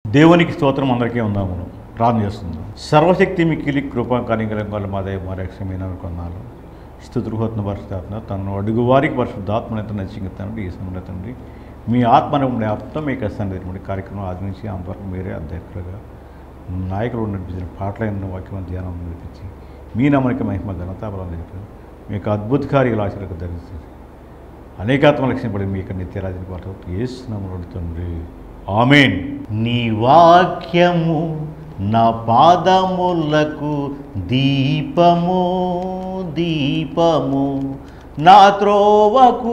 దేవునికి స్తోత్రం అందరికీ ఉందాము ప్రార్థన చేస్తుంది సర్వశక్తి మిక్కిలి కృపా కనికలంగాలు మా దయ మా రక్షమైన కొన్నాళ్ళు స్థుతిహోత్న పరిశుద్ధాత్మ తను అడుగు వారికి పరిశుద్ధాత్మనేత నచ్చింగుతానండి ఈ సమయంలో తండ్రి మీ ఆత్మను ఉండే ఆత్మ మీ కష్టం కార్యక్రమం ఆది నుంచి అంతవరకు మీరే అధ్యక్షులుగా నాయకులు నడిపించిన పాటలైన వాక్యం ధ్యానం నడిపించి మీ నమ్మక మహిమ ఘనతాబలం తెలిపారు మీ యొక్క అద్భుత కార్యాలు ఆశలకు ధరిస్తుంది అనేకాత్మ లక్ష్యం పడి మీ యొక్క నిత్యరాజుని పాట ఏసునామలు తండ్రి ఆమెన్ నీ వాక్యము నా పాదములకు దీపము దీపము నా త్రోవకు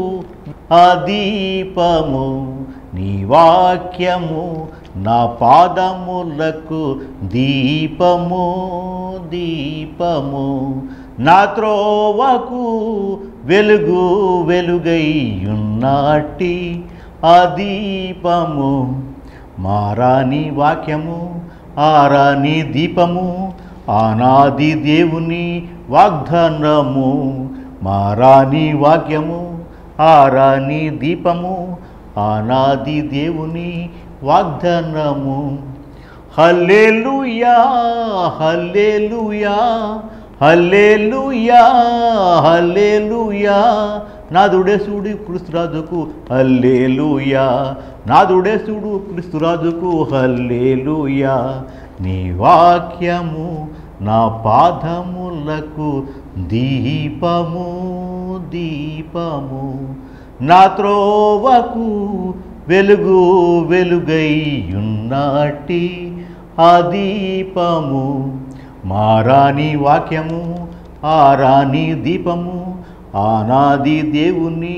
అదీపము నీ వాక్యము నా పాదములకు దీపము దీపము నా త్రోవకు వెలుగు వెలుగైయున్నాటి అదీపము మారాని వాక్యము ఆరాని దీపము ఆనాది దేవుని వాగ్దానము మారాని వాక్యము ఆరాని దీపము ఆనాది దేవుని వాగ్దానము హల్లెలూయా హల్లెలూయా హల్లెలూయా హల్లెలూయా నాదుడేసుడు క్రిస్తురాజుకు హల్లేలుయా నాదుడేసుడు క్రిస్తురాజుకు హల్లేలుయా నీ వాక్యము నా పాదములకు దీపము దీపము నా త్రోవకు వెలుగు వెలుగైయున్నాటి ఆ దీపము మారాని వాక్యము ఆరాని దీపము ఆనాది దేవుని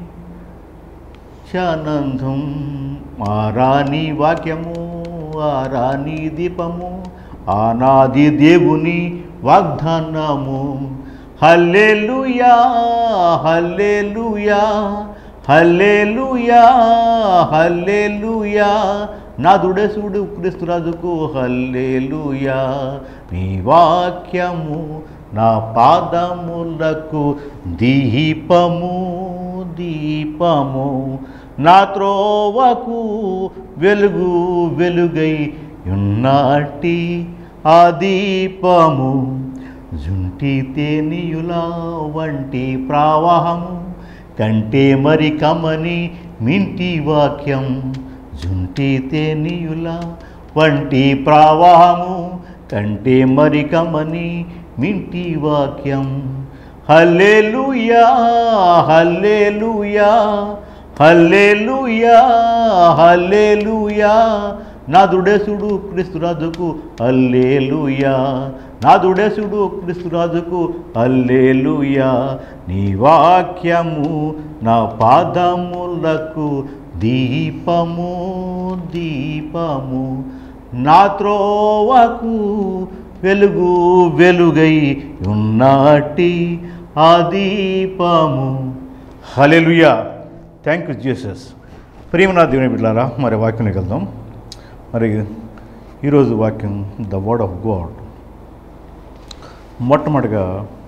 చానందం ఆరాని వాక్యము ఆరాని దీపము ఆనాది దేవుని వాగ్దానము హల్లెలూయా హల్లెలూయా హల్లెలూయా హల్లెలూయా నాదుడసుడు క్రిస్తురాజుకు హల్లెలూయా నీ వాక్యము నా పాదములకు దీపము దీపము నా త్రోవకు వెలుగు వెలుగై ఉన్నాటి ఆ దీపము జుంటి తేనియులా వంటి ప్రవాహము కంటే మరి కమని మింటి వాక్యం జుంటి తేనియులా వంటి ప్రవాహము కంటే మరి కమని మింటి వాక్యం హల్లెలూయా హల్లెలూయా హల్లెలూయా హల్లెలూయా నాదుడేసుడు క్రిస్తురాజుకు హల్లేలుయా నాదుడేసుడు క్రిస్తురాజుకు హల్లేలుయా నీ వాక్యము నా పాదములకు దీపము దీపము నా త్రోవకు వెలుగు వెలుగై ఉన్నాటి ఆ దీపము హలెలుయా థ్యాంక్ యూ జీసస్ ప్రియమనా దేవుని బిడ్డారా మరి వాక్యంలోకి వెళ్దాం మరి ఈరోజు వాక్యం ద వర్డ్ ఆఫ్ గాడ్ మొట్టమొదటిగా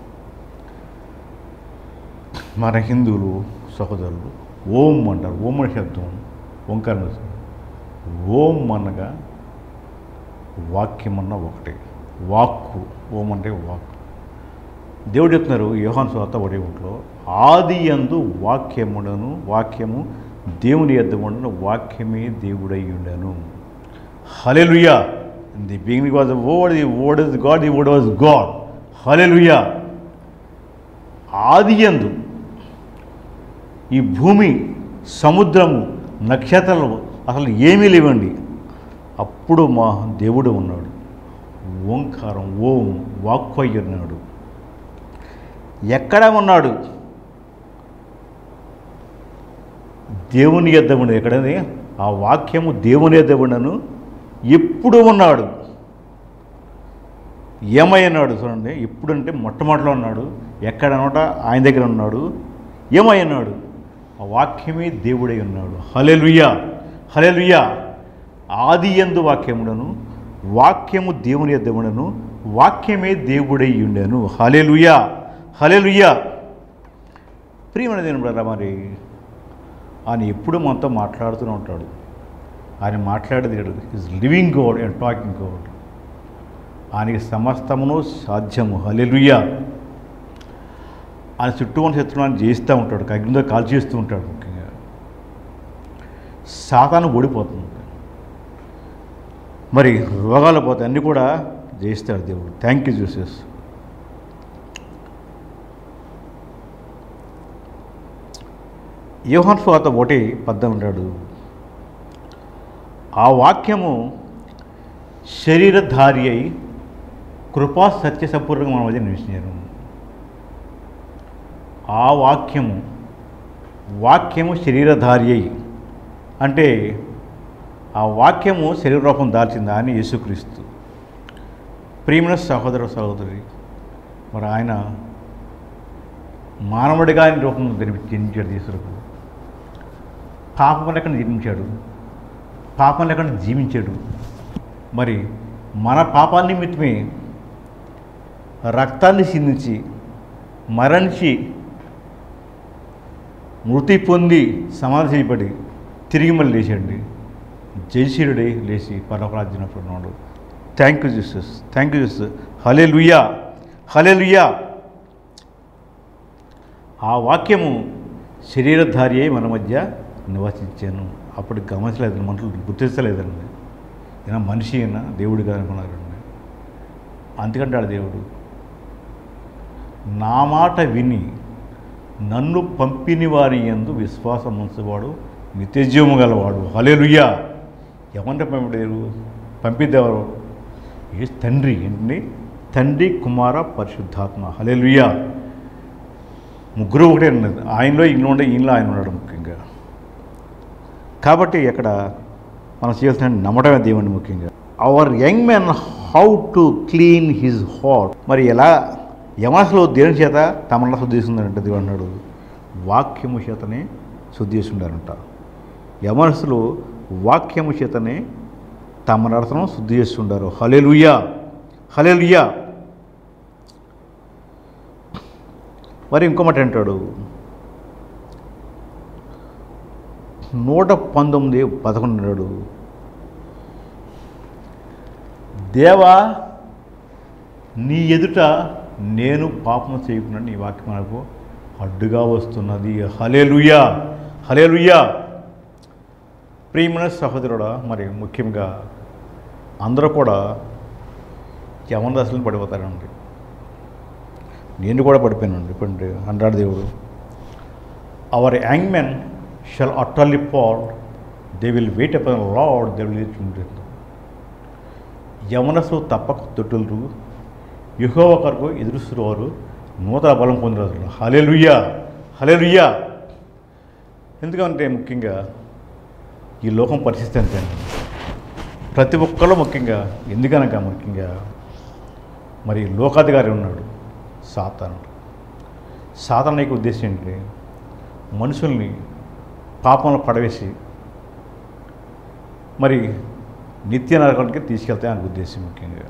మన హిందువులు సహోదరులు ఓం అంటారు ఓం అనే శబ్దం ఓంకారం వస్తుంది. ఓం అనగా వాక్యం అన్న ఒకటే వాక్కు ఓం అంటే వాక్కు దేవుడు చెప్తున్నారు యోహాన్ స్వాత ఒడే ఒంట్లో ఆది యందు వాక్యముడను వాక్యము దేవుని యొద్ద ఉండను వాక్యమే దేవుడై ఉండను hallelujah the beginning was word the word is God the word was God hallelujah ఆది యందు ఈ భూమి సముద్రము నక్షత్రాలు అసలు ఏమీ లేవండి అప్పుడు మా దేవుడు ఉన్నాడు ఓంకారం ఓం వాక్కు అయి ఉన్నాడు ఎక్కడ ఉన్నాడు దేవుని యొద్ద ఉండదు ఎక్కడది ఆ వాక్యము దేవుని యొద్ద ఉండను ఎప్పుడు ఉన్నాడు ఏమై ఉన్నాడు చూడండి ఇప్పుడు అంటే మొట్టమొదటిలో ఉన్నాడు ఎక్కడ అనమాట ఆయన దగ్గర ఉన్నాడు ఏమై ఉన్నాడు ఆ వాక్యమే దేవుడై ఉన్నాడు హలెలుయ్యా హలెలుయ్యా ఆది ఎందు వాక్యముడను వాక్యము దేవుని యొద్ద ఉండను వాక్యమే దేవుడై ఉండెను హలెలుయ్యా హలెలుయ్యా ప్రియమైన దేవుని బ్రదరా మరి ఆయన ఎప్పుడు మనతో మాట్లాడుతూనే ఉంటాడు ఆయన మాట్లాడేది is living God and talking God ఆయనకి సమస్తమును సాధ్యము హలెలుయ్యా ఆయన చుట్టూ ఉన్న శత్రువులను జయిస్తూ ఉంటాడు అగ్నితో కాల్చేస్తూ ఉంటాడు ముఖ్యంగా సాతాను ఓడిపోతుంది మరి రోగాలు పోతాయి అన్నీ కూడా జయిస్తాడు దేవుడు థ్యాంక్ యూ జూసెస్ యోహన్ స్వాత ఒకటి పద్దం ఉంటాడు ఆ వాక్యము శరీరధారి అయి కృపా సత్య సంపూర్ణంగా మన మధ్య నిలిచినారు ఆ వాక్యము వాక్యము శరీరధారి అయి అంటే ఆ వాక్యము శరీర రూపం దాల్చిందా అని యేసుక్రీస్తు ప్రియమైన సహోదర సహోదరి మరి ఆయన మానవుడిగా ఆయన రూపం జన్మించాడు తీసుకు పాపం లేకుండా జన్మించాడు పాపం లేకుండా జీవించాడు మరి మన పాపాన్ని నిమిత్తమే రక్తాన్ని సిందించి మరణించి మృతి పొంది సమాధి చేయబడి తిరిగి మళ్ళీ లేచాడు జయశీరుడే లేచి పరమరాజ్యనప్పుడు ఉన్నాడు thank you Jesus thank you Jesus hallelujah హలే లుయ్యా ఆ వాక్యము శరీరధారి అయి మన మధ్య నివసించాను అప్పుడు గమనించలేదు మనుషులు గుర్తించలేదండి ఈయన మనిషి అయినా దేవుడిగా అనుకున్నారండి అందుకంటాడు దేవుడు నా మాట విని నన్ను పంపిని వారి ఎందు విశ్వాసం ఉంచేవాడు నిత్యజీవము గలవాడు హలేలుయ్యా ఎవరిని పంపిడారు పంపిద్దెవరు ఏ తండ్రి ఏంటండి తండ్రి కుమార పరిశుద్ధాత్మ హలేలుయ్యా ముగ్గురు ఒకటే ఉన్నది ఆయనలో ఈయన ఉండే ఈయనలో ఆయన ఉన్నాడు ముఖ్యంగా కాబట్టి ఇక్కడ మనం చేయాల్సిన నమ్మడమే దేవుని ముఖ్యంగా our young men how to clean his heart మరి ఎలా యమనసులో దేవుని చేత తమలా శుద్ధి చేస్తుందంటే దేవుడు అన్నాడు వాక్యము చేతనే శుద్ధి చేస్తుండారంట యమనసులు వాక్యము చేతనే తమ నడతను శుద్ధి చేస్తుండారు హలేలుయ్యా హలేలుయ్యా మరి ఇంకో మాట అంటాడు నూట పంతొమ్మిది పదకొండు అన్నాడు దేవా నీ ఎదుట నేను పాపం చేయకుండా నీ వాక్యం మనకు అడ్డుగా వస్తున్నది హలేలుయ్యా హలేలుయ్యా ప్రియమైన సహోదరుడా మరి ముఖ్యంగా అందరూ కూడా యవన దశలను పడిపోతారండి నేను కూడా పడిపోయానండి ఇప్పుడు అంటాడు దేవుడు our young men shall utterly fall they will wait up Lord they will ఉంటుంది యవనసు తప్పక తొట్టులు యుహోవ కొరకు ఎదురుస్తున్నవారు నూతన బలం పొందిన హలేలుయ్యా హలేలుయ్యా ఎందుకంటే ముఖ్యంగా ఈ లోకం పరిస్థితి అంతే ప్రతి ఒక్కళ్ళు ముఖ్యంగా ఎందుకనగా ముఖ్యంగా మరి లోకాధికారి ఉన్నాడు సాతానుడు సాతాను యొక్క ఉద్దేశం ఏంటి మనుషుల్ని పాపంలో పడవేసి మరి నిత్య నరకానికి తీసుకెళ్తాయి ఆయన ఉద్దేశం ముఖ్యంగా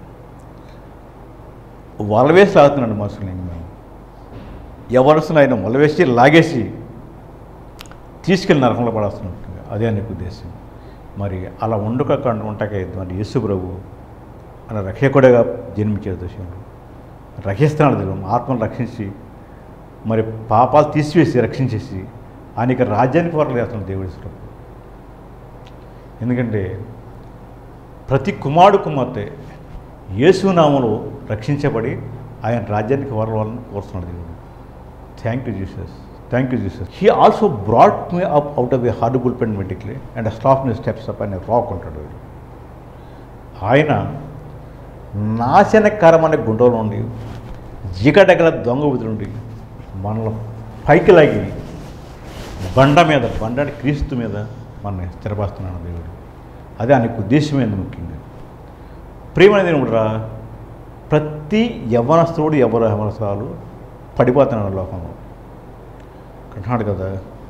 వలవేసి లాగుతున్నాడు మనుషుల్ని మేము ఎవరసలు ఆయన వలవేసి లాగేసి తీసుకెళ్ళి నరకంలో పడేస్తున్నాం ముఖ్యంగా అదే ఆయన ఉద్దేశం మరి అలా ఉండక ఉండకే మరి యేసు ప్రభు అలా రక్షకుడిగా జన్మించాడు దశంలో రక్షిస్తున్నాడు దేవుడు ఆత్మను రక్షించి మరి పాపాలు తీసివేసి రక్షించేసి ఆయనకి రాజ్యానికి వరలు చేస్తున్నాడు దేవుడి స్వరూపం ఎందుకంటే ప్రతి కుమారుడు కుమార్తె యేసునామలో రక్షించబడి ఆయన రాజ్యానికి వరల వాళ్ళని కోరుతున్నాడు దేవుడు thank you Jesus thank you Jesus he also brought me up out of a horrible pen మెటిక్లీ and stop me steps up అనే రాక్ ఉంటాడు వీడు ఆయన నాశనకరమైన గుండెలో నుండి జిగడగల దొంగ ఊది నుండి మనలో పైకి లాగి బండ మీద బండ అంటే క్రీస్తు మీద మనల్ని స్థిరపరుస్తున్నాడు దేవుడు అదే ఆయనకు ఉద్దేశమైంది ముఖ్యంగా ప్రేమనేది ఏమిట్రా ప్రతి యవ్వనస్తుడు ఎవరు యవనస్తురాలు పడిపోతున్నాడు లోకంలో అంటున్నాడు కదా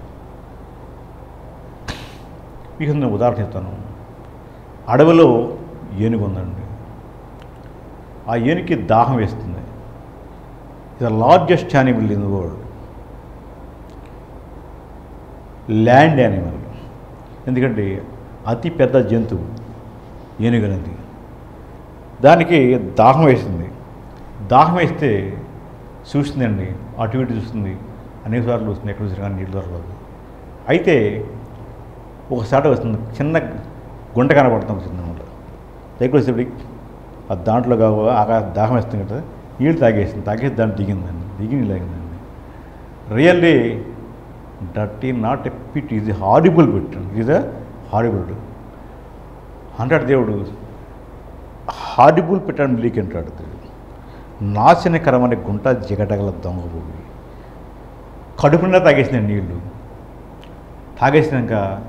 మీకు నేను ఉదాహరణ చెప్తాను అడవిలో ఏనుగు ఉందండి ఆ ఏనుగుకి దాహం వేస్తుంది ఇది largest animal in the world land animal ఎందుకంటే అతి పెద్ద జంతువు ఏనుగనది దానికి దాహం వేసింది దాహం వేస్తే చూస్తుందండి అటు ఇటు చూస్తుంది అనేకసార్లు చూస్తుంది ఎక్కడ చూసినా కానీ నీళ్ళు దొరకదు అయితే ఒకసారి వస్తుంది చిన్న గుంట కనబడుతుంది వచ్చింది అనమాట దగ్గర వచ్చేప్పటికి ఆ దాంట్లో కావు ఆకాశ దాహం వేస్తుంది కదా నీళ్ళు తాగేసింది తాగేసి దాంట్లో దిగిందండి దిగి నీళ్ళు తాగిందండి really that is not a pit ఇది హారిబుల్ పిట్ ఇది హారిబుల్ అంటాడు దేవుడు హారిబుల్ పెట్టాడు లీక్ అంటాడు దేవుడు నాశనకరమనే గుంట జిగటగల దొంగ భూమి కడుపున తాగేసిన నీళ్ళు తాగేసినాక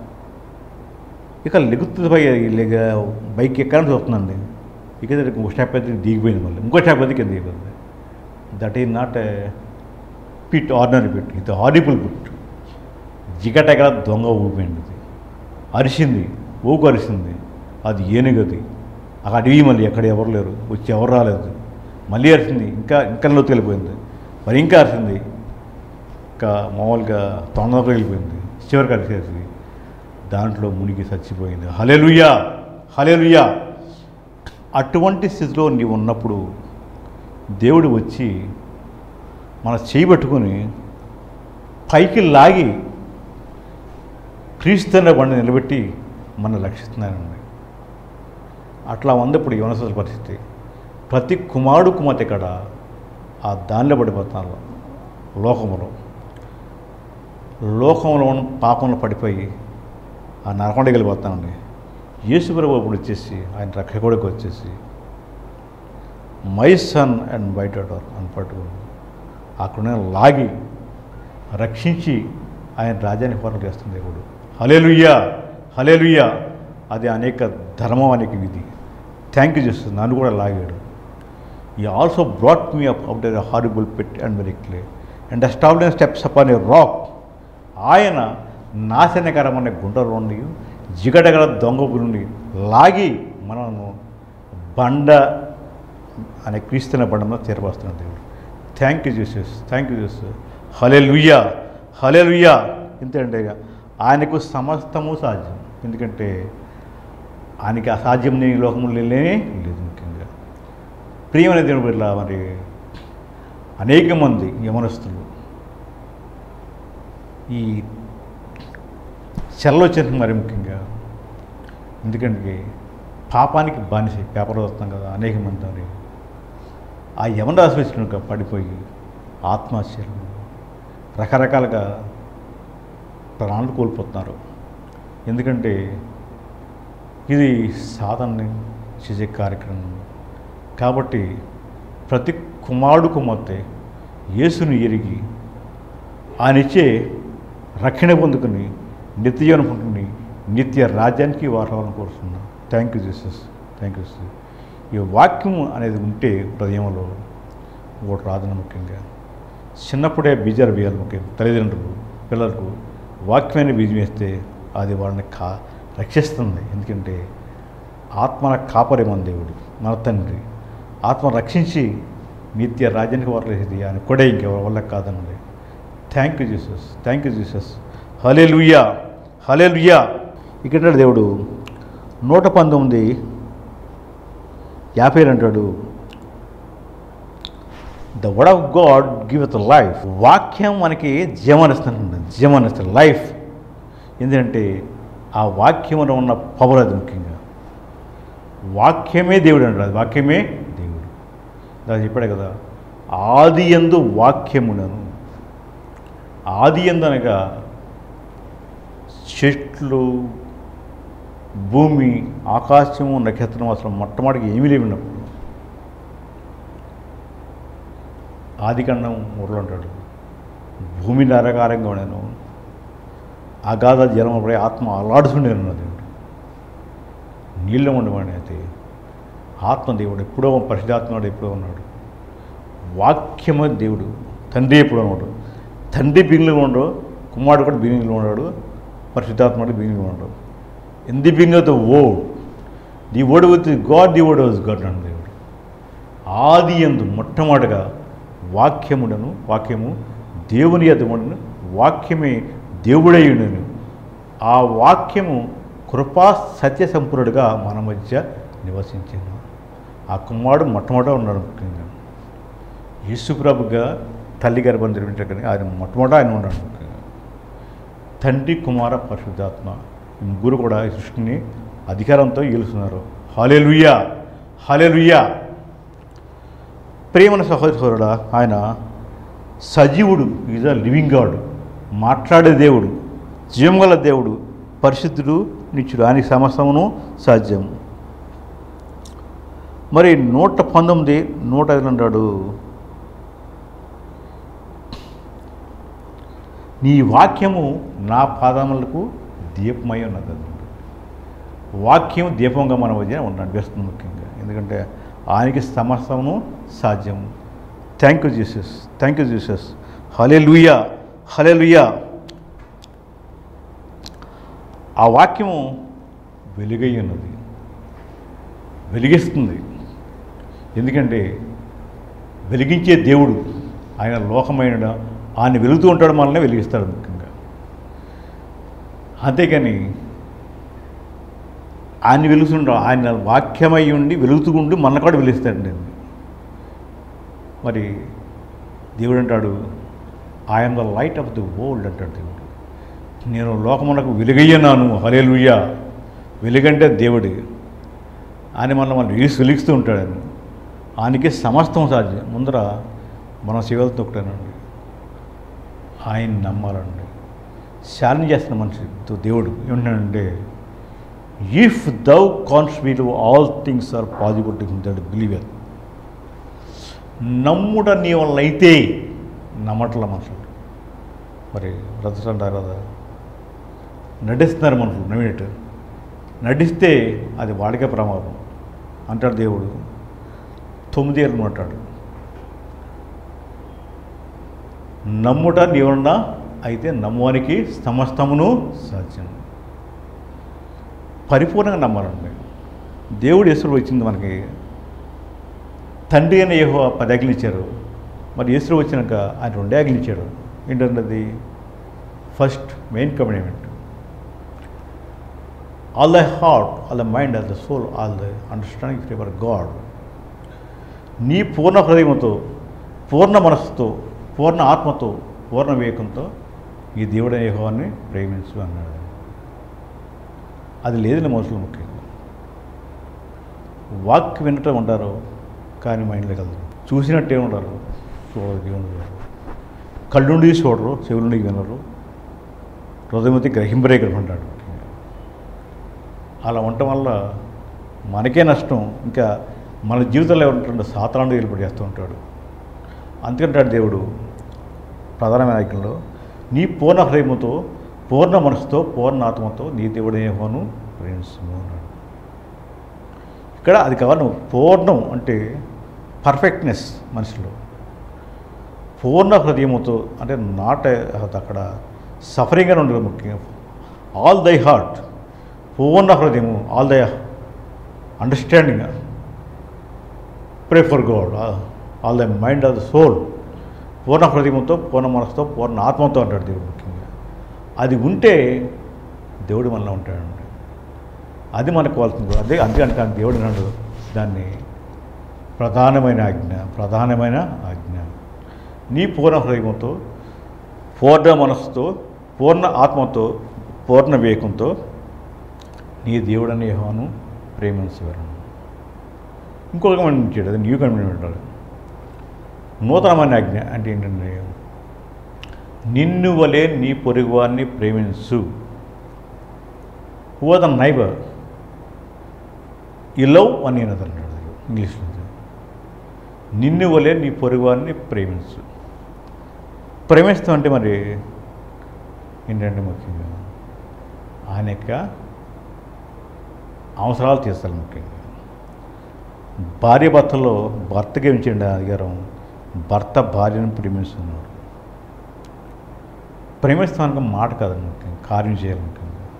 ఇక లెగుతుంది పై లేక బైక్ ఎక్కడానికి చూస్తుందండి ఇక ఇంకో స్టెప్ అయితే దిగిపోయింది మళ్ళీ ఇంకో స్టెప్ అయితే కింద దిగిపోయింది that is not a pit ordinary pit ఇది హారిబుల్ పిట్ జిగటగల దొంగ ఊపిపోయింది ఇది అరిసింది ఊకు అరిసింది అది ఏనుగది అక్కడ అడివి మళ్ళీ ఎక్కడ ఎవరు లేరు వచ్చి ఎవరు రాలేదు మళ్ళీ అరిసింది ఇంకా ఇంకా లోతు వెళ్ళిపోయింది మరి ఇంకా అరిసింది ఇంకా మామూలుగా తొందరగా వెళ్ళిపోయింది చివరికి అరిసేసి దాంట్లో మునిగి చచ్చిపోయింది హలెలుయ్యా హలెలుయ్యా అటువంటి స్థితిలో నీవు ఉన్నప్పుడు దేవుడు వచ్చి మన చేయి పట్టుకొని పైకి లాగి క్రీస్తున్న బండి నిలబెట్టి మన రక్షిస్తున్నానండి అట్లా ఉన్నప్పుడు యువనసుల పరిస్థితి ప్రతి కుమారుడు కుమార్తె ఇక్కడ ఆ దానిలో పడిపోతున్నారు లోకములో లోకంలో ఉన్న పాపంలో పడిపోయి ఆ నరకంలోకి వెళ్ళిపోతానండి యేసుప్రభు అప్పుడు వచ్చేసి ఆయన రక్షకుడికి వచ్చేసి మై సన్ అండ్ బయట అని పట్టుకుని అక్కడ లాగి రక్షించి ఆయన రాజ్యాన్ని పోరాటం చేస్తుంది దేవుడు హలేలుయ్యా హలేలుయ్యా అది అనేక ధర్మం అనేక విధి థ్యాంక్ యూ చేస్తుంది నన్ను కూడా లాగాడు he also brought me up out a horrible pit and very clay and establish steps up on a rock ఆయన నాశనకరమైన గుంటలో నుండి జిగటగల దొంగ నుండి లాగి మనను బండ అనే క్రీస్తున్న బండలో తీరపరుస్తున్నాడు దేవుడు thank you Jesus thank you Jesus hallelujah హలే లుయ్యా ఇంతేంటే ఇక ఆయనకు సమస్తము సాధ్యం ఎందుకంటే ఆయనకి అసాధ్యం లేని లోకములు లేనే లేదు ముఖ్యంగా ప్రియమైన దేవుడు బిడ్డలా మరి అనేక మంది యమనస్తులు ఈ చెరలో వచ్చేందుకు మరి ముఖ్యంగా ఎందుకంటే పాపానికి బానిస పేపర్ వస్తాం కదా అనేక మంది మరి ఆ యమన రాసి వచ్చినాక పడిపోయి ఆత్మహత్యలు రకరకాలుగా ప్రాణాలు కోల్పోతున్నారు ఎందుకంటే ఇది సాధనని చేసే కార్యక్రమం కాబట్టి ప్రతి కుమారుడు కుమార్తె యేసుని ఎరిగి ఆయన ఇచ్చే రక్షణ పొందుకుని నిత్య జీవనం పొందుకుని నిత్య రాజ్యానికి వారాలను కోరుతున్నా thank you Jesus thank you Jesus ఈ వాక్యం అనేది ఉంటే హృదయంలో ఒకటి రాదన ముఖ్యంగా చిన్నప్పుడే బీజాలు వేయాలి ముఖ్యం తల్లిదండ్రులు పిల్లలకు వాక్యాన్ని బీజం వేస్తే అది వాళ్ళని కా రక్షిస్తుంది ఎందుకంటే ఆత్మన కాపరి మన దేవుడు మన తండ్రి ఆత్మ రక్షించి నిత్య రాజ్యానికి వర్లేసేది ఆయన కూడా ఇంకెవరి వల్ల కాదన్నది thank you Jesus thank you Jesus hallelujah హలే లుయ్యా ఇక్కడ దేవుడు నూట పంతొమ్మిది యాభై అంటాడు the word of God giveth life వాక్యం మనకి జీవనిస్తుంది జీవనిస్తుంది లైఫ్ ఎందుకంటే ఆ వాక్యంలో ఉన్న పవర్ అది ముఖ్యంగా వాక్యమే దేవుడు అంటాడు అది వాక్యమే దేవుడు దాని చెప్పాడు కదా ఆది ఎందు వాక్యమునను ఆది ఎందు అనగా చెట్లు భూమి ఆకాశము నక్షత్రం అసలు మొట్టమొదటికి ఏమీ లేవినప్పుడు ఆదికండం ఊర్లో ఉంటాడు భూమి నరకారంగా ఉండను అగాధ జలమపడే ఆత్మ అలాడుతుండేను నా దేవుడు నీళ్ళ ఉండవాడి అయితే ఆత్మదేవుడు ఎప్పుడో పరిశుధాత్మడు ఎప్పుడో ఉన్నాడు వాక్యమ దేవుడు తండ్రి ఎప్పుడో ఉన్నాడు తండ్రి బిగినిలో ఉండడు కుమారుడు కూడా బిగినిలో ఉన్నాడు పరిశుద్ధాత్మడు బిగినిలో ఉన్నాడు in the beginning of the word the word with God the word was God అన్న దేవుడు ఆది ఎందు మొట్టమొదటిగా వాక్యముడను వాక్యము దేవుని ఎదుముడను వాక్యమే దేవుడై ఉండను ఆ వాక్యము కృపా సత్య సంపూర్ణుడిగా మన మధ్య నివసించాను ఆ కుమారుడు మొట్టమొదట ఉన్నాడు ముఖ్యంగా యేసుప్రభుగా తల్లి గర్భం ధరించాడు కానీ ఆయన మొట్టమొదట ఆయన ఉన్నాడు ముఖ్యంగా తండ్రి కుమార పరిశుద్ధాత్మ ఈ ముగ్గురు కూడా ఈ సృష్టిని అధికారంతో ఏలుస్తున్నారు హాలేలుయ్యా హాలేలుయ్యా ప్రేమన సహోదరుడా ఆయన సజీవుడు ఈజ్ అ లివింగ్ గాడ్ మాట్లాడే దేవుడు జీవంగల దేవుడు పరిశుద్ధుడు నిత్యుడు ఆయనకి సమస్తమును సాధ్యం మరి నూట పంతొమ్మిది నూట ఐదు అంటాడు నీ వాక్యము నా పాదములకు దీపమై ఉన్నది అది వాక్యం దీపంగా మన మధ్య ఉన్నాడు వేస్తుంది ముఖ్యంగా ఎందుకంటే ఆయనకి సమస్తమును సాధ్యం thank you Jesus thank you Jesus hallelujah హలే లుయ్యా ఆ వాక్యము వెలుగై ఉన్నది వెలిగిస్తుంది ఎందుకంటే వెలిగించే దేవుడు ఆయన లోకమైన ఆయన వెలుగుతూ ఉంటాడు మనల్ని వెలిగిస్తాడు ముఖ్యంగా అంతేకాని ఆయన వెలుగుతుండ ఆయన వాక్యమై ఉండి వెలుగుతూ ఉండి మన కూడా వెలుస్తాడండి మరి దేవుడు అంటాడు I am the light of the world అంటాడు దేవుడు నేను లోకమునకు వెలుగయ్యన్నాను హలేలుయ్యా వెలుగంటే దేవుడి ఆయన మనం మనం వెలిగి వెలిగిస్తూ ఉంటాడు ఆయన ఆయనకి సమస్తం సాధ్యం ముందర మన శివలతో ఒకటేనండి ఆయన నమ్మాలండి శాలన చేస్తున్న మనిషితో దేవుడు ఏమంటాడంటే if thou canst believe all things are possible that believe ఎల్ నమ్ముట నీ వల్ల అయితే నమ్మట్ల మనుషులు మరి బ్రదర్స్ అంటారు కదా నటిస్తున్నారు మనుషులు నవ్వినట్టు నటిస్తే అది వాడికే ప్రమాదం అంటాడు దేవుడు తొమ్మిది ఏళ్ళు అంటాడు నమ్ముట నీవన్నా అయితే నమ్మువానికి సమస్తమును సాధ్యం పరిపూర్ణంగా నమ్మాలండి దేవుడు యేసుడు వచ్చింది మనకి తండ్రి అనే ఏహో పది ఆజ్ఞలు ఇచ్చారు మరి యేసుడు వచ్చినాక ఆయన రెండే ఆజ్ఞలు ఇచ్చాడు ఏంటంటే అది first main commitment all the heart all the mind all the soul all the understanding favour God నీ పూర్ణ హృదయంతో పూర్ణ మనస్సుతో పూర్ణ ఆత్మతో పూర్ణ వివేకంతో ఈ దేవుడైన యెహోవాని ప్రేమించు అన్నాడు అది లేదని మనుషులు ముఖ్యంగా వాక్ వినటం ఉంటారు కానీ మైండ్లో కలదు చూసినట్టే ఉంటారు చూడదు ఉండరు కళ్ళుండి చూడరు చెవులుండి వినరు హృదయమతి గ్రహింపరే ఉంటాడు అలా ఉండటం వల్ల మనకే నష్టం ఇంకా మన జీవితంలో ఏమంటుంటే సాతాను ఏర్పడి చేస్తూ ఉంటాడు అందుకంటాడు దేవుడు ప్రధానమైన ఐక్యంలో నీ పూర్ణ హృదయముతో పూర్ణ మనసుతో పూర్ణ ఆత్మతో నీ దేవుడు ఏమోను ప్రేమిస్తుము అన్నాడు ఇక్కడ అది కావాలి నువ్వు పూర్ణం అంటే పర్ఫెక్ట్నెస్ మనిషిలో పూర్ణ హృదయముతో అంటే నాట్ అక్కడ సఫరింగ్ అని ఉండదు ముఖ్యంగా ఆల్ దై హార్ట్ పూర్ణ హృదయము all thy understanding pray for God all the mind of the soul పూర్ణ హృదయంతో పూర్ణ మనసుతో పూర్ణ ఆత్మతో అంటాడు దేవుడు ముఖ్యంగా అది ఉంటే దేవుడు మనలో ఉంటాడండి అది మనకు కావాల్సింది కూడా. అదే అందుకంటే ఆ దేవుడు అన్నాడు దాన్ని ప్రధానమైన ఆజ్ఞ ప్రధానమైన ఆజ్ఞ నీ పూర్ణ హృదయంతో పూర్ణ మనస్సుతో పూర్ణ ఆత్మతో పూర్ణ వివేకంతో నీ దేవుడని యెహోవాను ప్రేమించేవారు ఇంకొక గమనించాడు అది న్యూ కమిట్మెంట్ అంటారు నూతనమైన ఆజ్ఞ అంటే ఏంటంటే నిన్ను వలె నీ పొరుగువారిని ప్రేమించు who the neighbour is love అని అంటాడు ఇంగ్లీష్లో నిన్ను వలె నీ పొరుగువారిని ప్రేమించు ప్రేమిస్తాం అంటే మరి ఏంటంటే ముఖ్యంగా ఆయన యొక్క అవసరాలు తీస్తారు ముఖ్యంగా భార్య భర్తలో భర్తకి ఏమించండి అధికారం భర్త భార్యను ప్రేమిస్తున్నాడు ప్రేమిస్తానికి మాట కాదు ముఖ్యంగా కార్యం చేయాలి ముఖ్యంగా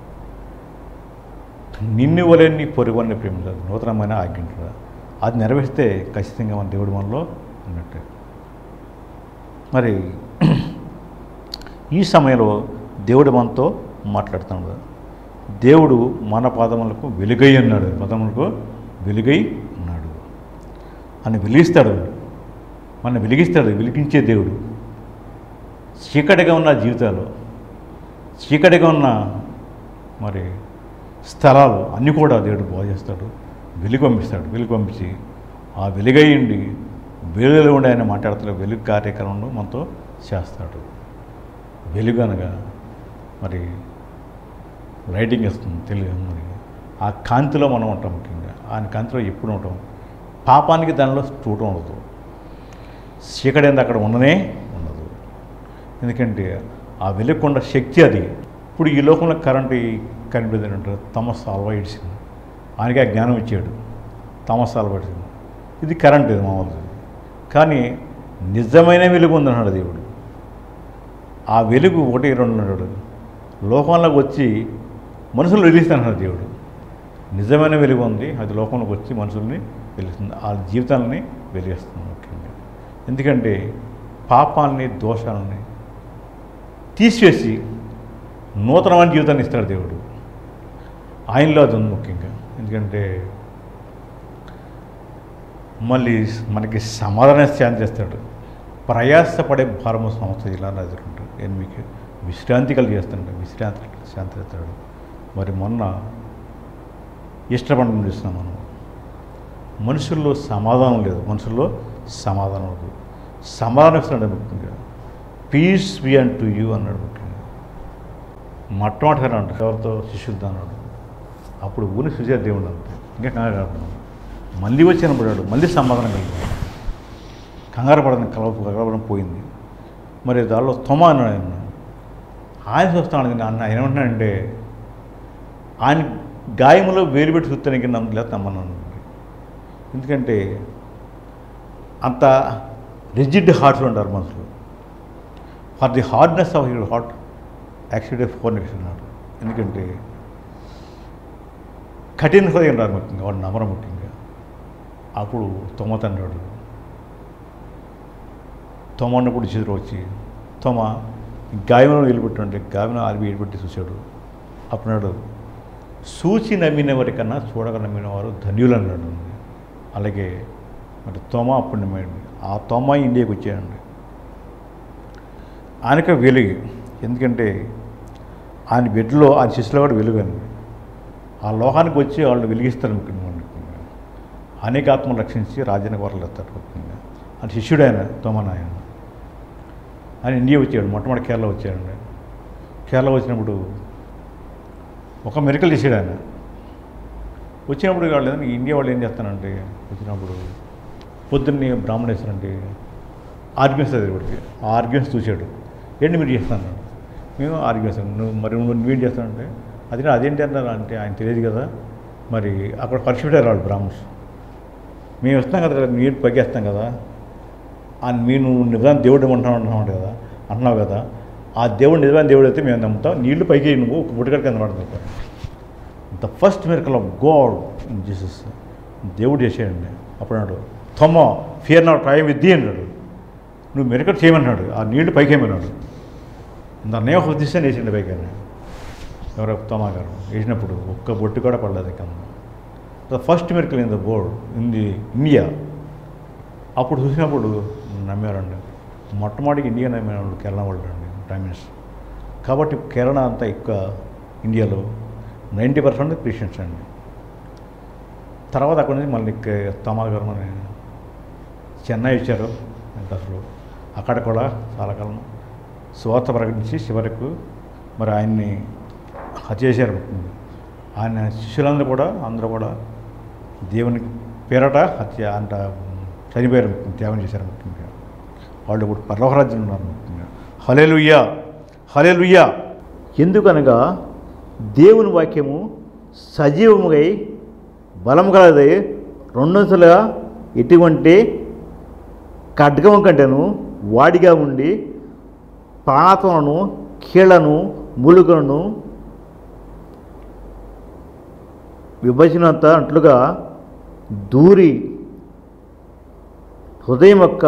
నిన్ను వలె నీ పొరుగుని ప్రేమించాలి నూతనమైన ఆజ్ఞ అది నెరవేరిస్తే ఖచ్చితంగా మన దేవుడు మనలో ఉన్నట్టే మరి ఈ సమయంలో దేవుడు మనతో మాట్లాడుతున్నాడు దేవుడు మన పాదములకు వెలుగై ఉన్నాడు పదములకు వెలుగై ఉన్నాడు అని వెలిగిస్తాడు మన వెలిగిస్తాడు వెలిగించే దేవుడు చీకటిగా ఉన్న జీవితాలు చీకటిగా ఉన్న మరి స్థలాలు అన్నీ కూడా దేవుడు బాగు చేస్తాడు వెలుగు పంపిస్తాడు వెలుగు పంపించి ఆ వెలుగయ్యండి వెలుగులో ఉండి ఆయన మాట్లాడుతున్న వెలుగు కార్యక్రమంలో మనతో చేస్తాడు వెలుగు అనగా మరి లైటింగ్ వస్తుంది తెలుగు మరి ఆ కాంతిలో మనం ఉంటాం ముఖ్యంగా ఆ కాంతిలో ఎప్పుడు ఉంటాం పాపానికి దానిలో చూడటం ఉండదు చీకటి అనేది అక్కడ ఉండనే ఉండదు ఎందుకంటే ఆ వెలుగుకొండ శక్తి అది ఇప్పుడు ఈ లోకంలో కరెంటు కనిపించదు అంటారు తమస్ అలవాయిడ్చింది ఆయనకి ఆ జ్ఞానం ఇచ్చాడు తమస్ అలవాడిసింది ఇది కరెంట్ ఇది మామూలుగా కానీ నిజమైన వెలుగు ఉందన్నాడు దేవుడు ఆ వెలుగు ఒకటి రెండు అన్నాడు లోకంలోకి వచ్చి మనుషులు వెలిగిస్తానన్నాడు దేవుడు నిజమైన వెలుగు ఉంది అది లోకంలోకి వచ్చి మనుషుల్ని వెలిగిస్తుంది ఆ జీవితాలని వెలిగిస్తుంది ముఖ్యంగా ఎందుకంటే పాపాలని దోషాలని తీసివేసి నూతనమైన జీవితాన్ని ఇస్తాడు దేవుడు ఆయనలో అది ఉంది ముఖ్యంగా ఎందుకంటే మళ్ళీ మనకి సమాధానం శాంతి చేస్తాడు ప్రయాసపడే భారము సంస్థ ఇలా ఎదుర్కొంటాడు నేను మీకు విశ్రాంతి కలిగి చేస్తాడు విశ్రాంతి శాంతి చేస్తాడు మరి మొన్న ఇష్టపడడం చూస్తున్నాం మనం మనుషుల్లో సమాధానం లేదు మనుషుల్లో సమాధానం లేదు సమాధానం ఇస్తున్నాడు ముఖ్యంగా peace be and to you అన్నాడు ముఖ్యంగా మొట్టమొదటిగా అంటాడు ఎవరితో శిష్యులతో అన్నాడు అప్పుడు ఊరి సుజా దేవుడు అంతే ఇంకా కంగారు కాకుండా మళ్ళీ వచ్చినప్పుడు మళ్ళీ సమాధానం కలిగింది కంగారు పడని కలవ కలవడం పోయింది మరి దానిలో తొమ అన్నాడు ఆయన ఆయన చూస్తాను కానీ అన్న ఏమంటున్నాడంటే ఆయన గాయములో వేలు పెట్టి చూస్తానికి నమ్మలేదు నమ్మన్నాను ఎందుకంటే అంత రిజిడ్ హార్ట్స్ ఉంటారు మనుషులు for the hardness of your heart accident for అన్నాడు ఎందుకంటే కఠిన హృదయం రాదు ముఖ్యంగా వాడు నమ్మరం ముఖ్యంగా అప్పుడు తొమ్మ తండ్రాడు తొమ్మ ఉన్నప్పుడు చేతులు వచ్చి తొమ్మ గాయములను నిలబెట్టుంటే గాయమును ఆలిపి నిలబెట్టి చూశాడు అప్పుడున్నాడు సూచి నమ్మిన వారికన్నా చూడక నమ్మిన వారు ధన్యులు అన్నాడు అలాగే మరి తొమ అప్పుడు నమ్మాడు ఆ తొమ ఇండియాకి వచ్చాడండి ఆయనక వెలుగు ఎందుకంటే ఆయన బిడ్డలో ఆయన శిష్యులో కూడా వెలుగు అండి ఆ లోకానికి వచ్చి వాళ్ళు వెలిగిస్తారు ముఖ్యంగా ముఖ్యంగా అనేక ఆత్మలు రక్షించి రాజ్యానికి వరలు ఎత్తారు ముఖ్యంగా ఆయన శిష్యుడు ఆయన తోమన్ ఆయన ఆయన ఇండియా వచ్చాడు మొట్టమొదటి కేరళ వచ్చాడండి కేరళ వచ్చినప్పుడు ఒక మెరికల్ చేసాడు ఆయన వచ్చినప్పుడు వాళ్ళు ఏదైనా ఇండియా వాళ్ళు ఏం చేస్తానంటే వచ్చినప్పుడు పొద్దున్నే బ్రాహ్మణ వేస్తారంటే ఆర్గ్యుమెంట్స్ అది వాడికి ఆ ఆర్గ్యుమెంట్స్ చూశాడు ఏంటి మీరు చేస్తాను మేము ఆర్గ్యుమెంట్స్ నువ్వు మరి నువ్వు నువ్వేం చేస్తానంటే అది అదేంటి అన్నారు అంటే ఆయన తెలియదు కదా మరి అక్కడ పరీక్ష పెట్టారు వాళ్ళు బ్రాహ్మణ్స్ మేము వస్తాం కదా నీరు పగ్గేస్తాం కదా ఆ మీ నువ్వు నిజాన్ని దేవుడు అంటున్నావు అంటున్నావు కదా అంటున్నావు కదా ఆ దేవుడు నిజమైన దేవుడు అయితే మేము నమ్ముతాం నీళ్లు పైకి నువ్వు ఒక బుట్టగడ కింద పడుతుంది the first miracle of God in Jesus దేవుడు చేసేయండి అప్పుడు అన్నాడు తొమ్మ fear not try with the అన్నాడు నువ్వు మెరకట్ చేయమన్నాడు ఆ నీళ్లు పైకేమన్నాడు ద నేమ్ ఆఫ్ దిస్ అని వేసిండు పైకి ఎవరో తొమా గారు వేసినప్పుడు ఒక్క బొట్టు కూడా పడలేదు కింద the first miracle in the world in the India అప్పుడు చూసినప్పుడు నమ్మారండి మొట్టమొదటికి ఇండియా నమ్మారు కేరళ వాళ్ళు అండి ప్రైమ్ మినిస్టర్ కాబట్టి కేరళ అంతా ఎక్కువ ఇండియాలో నైంటీ పర్సెంట్ క్రిస్టియన్స్ అండి తర్వాత అక్కడి నుంచి మళ్ళీ తమాల్ గారు మన చెన్నై ఇచ్చారు ఇంకా అసలు అక్కడ కూడా చాలా కాలం స్వార్థ ప్రకటించి చివరకు మరి ఆయన్ని హత్య చేశారు ముఖ్యంగా. ఆయన శిష్యులందరూ కూడా అందరూ కూడా దేవుని పేరట హత్య అంట చనిపోయారు ముఖ్యంగా, త్యాగం చేశారు ముఖ్యంగా వాళ్ళు ఇప్పుడు పర్లోకరాజ్యం ఉన్నారు ముఖ్యంగా హలేలుయ్యా హలేలుయ్యా ఎందుకనగా దేవుని వాక్యము సజీవముగై బలం కలదై రెండొంతులుగా ఎటువంటి ఖడ్గం కంటేను వాడిగా ఉండి ప్రాణాత్మలను కీళ్లను మూలుకలను విభజనంత అట్లుగా దూరి హృదయం యొక్క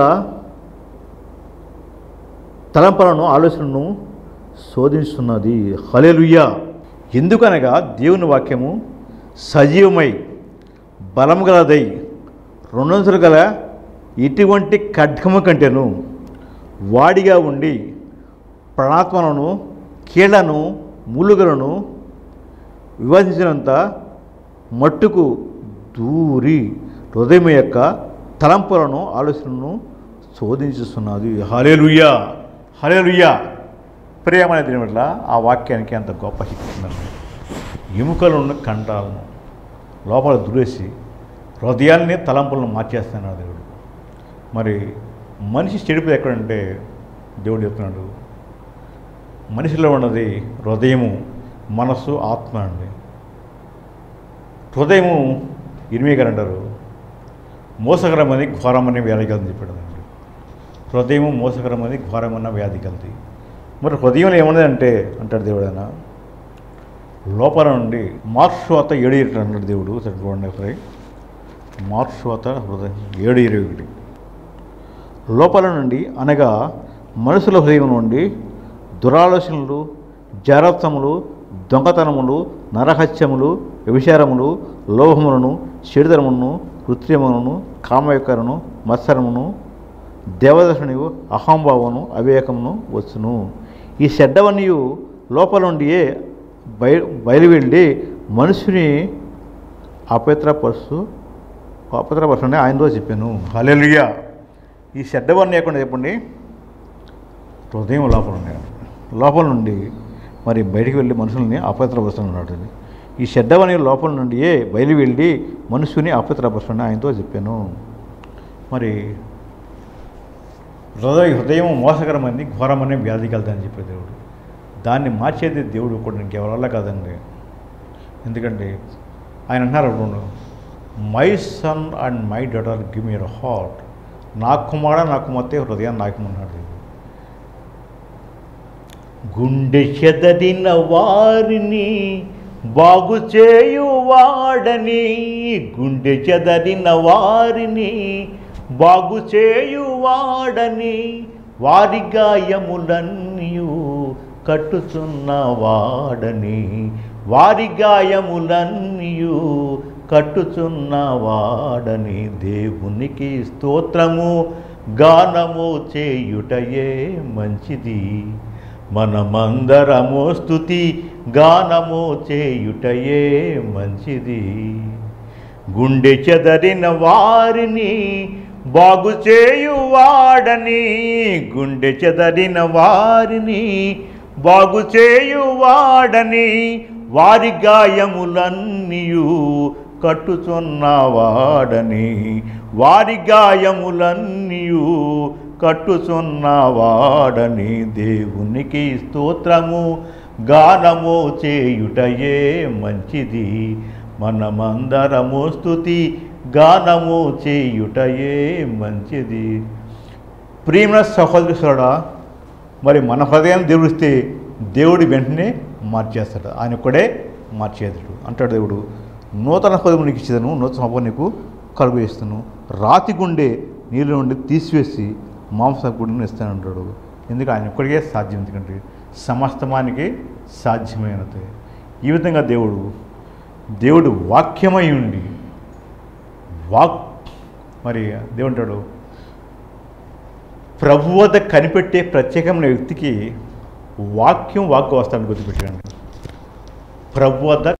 తలంపలను ఆలోచనను శోధిస్తున్నది హలేలుయ్యా ఎందుకనగా దేవుని వాక్యము సజీవమై బలం గలదై రెండొంతులు గల ఇటువంటి ఖడ్గము కంటేను వాడిగా ఉండి ప్రాణాత్మలను కీళ్లను మూలుగలను విభజించినంత మట్టుకు దూరి హృదయం యొక్క తలంపులను ఆలోచనలను శోధించుతున్నది హలేలుయ్యా హలేలుయ్యా ప్రేమైన దీని వల్ల ఆ వాక్యానికి అంత గొప్ప శక్తి ఉందండి ఎముకలను కంటాలను లోపల దురేసి హృదయాన్ని తలంపులను మార్చేస్తున్నాడు దేవుడు మరి మనిషి చెడిపోయి ఎక్కడంటే దేవుడు చెప్తున్నాడు మనిషిలో ఉన్నది హృదయము మనస్సు ఆత్మ అండి హృదయము ఇరిమి గారు అంటారు మోసకరమని ఘోరమని వ్యాధి కలది చెప్పాడు అండి హృదయము మోసకరమని ఘోరమన్న వ్యాధి కలది మరి హృదయంలో ఏమన్నది అంటే అంటాడు దేవుడు ఆయన లోపల నుండి మార్శ్వాత ఏడు ఇరవై అన్నాడు దేవుడు చూడండి ఒకసారి మార్శ్వాత హృదయం ఏడు ఇరవై ఒకటి లోపల నుండి అనగా మనుషుల హృదయం నుండి దురాలోచనలు జారత్వములు దొంగతనములు నరహత్యములు వ్యభిచారములు లోభములను చెడుదనమును కృత్రిమమును కామయకరను మత్సరమును దేవదర్శనియు అహంభావమును అవివేకమును వచ్చును ఈ చెడ్డవన్నీయు లోపల నుండియే బయ బయలువెళ్ళి మనుషుని అపవిత్రపరుస్తూ అపవిత్రపరుస్తుండే ఆయనతో చెప్పాను హల్లెలూయా ఈ చెడ్డవన్నీ లేకుండా చెప్పండి హృదయం లోపల ఉన్నాయి లోపల నుండి మరి బయటికి వెళ్ళి మనుషుల్ని అపవిత్రపరుస్తున్నాడు ఈ చెడ్డవని లోపల నుండియే బయలు వెళ్ళి మనుషుని అపవిత్రపరుస్తున్నా ఆయనతో చెప్పాను మరి హృదయ హృదయం మోసకరమైంది ఘోరమనే వ్యాధి కలదని చెప్పే దేవుడు దాన్ని మార్చేది దేవుడు కూడా ఇంకెవరి వల్ల కాదండి ఎందుకంటే ఆయన అంటున్నారు అప్పుడు my son and my daughter give me heart నా కుమార నా కుమార్తె హృదయాన్ని నాకమన్నాడు గుండె చెదరిన వారిని బాగు చేయువాడని గుండె చెదరిన వారిని బాగు చేయువాడని వారి గాయములన్నీయు కట్టుచున్నవాడని వారి గాయములన్నీయు కట్టుచున్నవాడని దేవునికి స్తోత్రము గానము చేయుటయే మంచిది మనమందరము స్థుతి గానము చేయుటయే మంచిది గుండె చెదరిన వారిని బాగు చేయువాడని గుండె చెదరిన వారిని బాగు చేయువాడని వారి గాయములన్నీయు కట్టుచున్నవాడని వారి గాయములన్నీయు కట్టుచున్నవాడని దేవునికి స్తోత్రము గానము చేయుటయే మంచిది మనమందరము స్థుతి గానము చేయుటయే మంచిది ప్రియమ సహోదరుడా మరి మన హృదయం దేవుడిస్తే దేవుడు వెంటనే మార్చేస్తాడు ఆయన ఒక్కడే మార్చేదుడు అంటాడు దేవుడు నూతన హృదయం నీకు ఇచ్చేదను నూతన హృదయం నీకు కలుగు చేస్తాను రాతి గుండె నీళ్ళ నుండి తీసివేసి మాంస గుండెని ఇస్తాను అంటాడు ఎందుకు ఆయన ఒక్కడికే సాధ్యం ఎందుకంటే సమస్తమానికి సాధ్యమైనది ఈ విధంగా దేవుడు దేవుడు వాక్యమై ఉండి వాక్ మరి దేవుంటాడు ప్రభు వద్ద కనిపెట్టే ప్రత్యేకమైన వ్యక్తికి వాక్యం వాక్కు వస్తాడని గుర్తుపెట్టండి ప్రభు వద్ద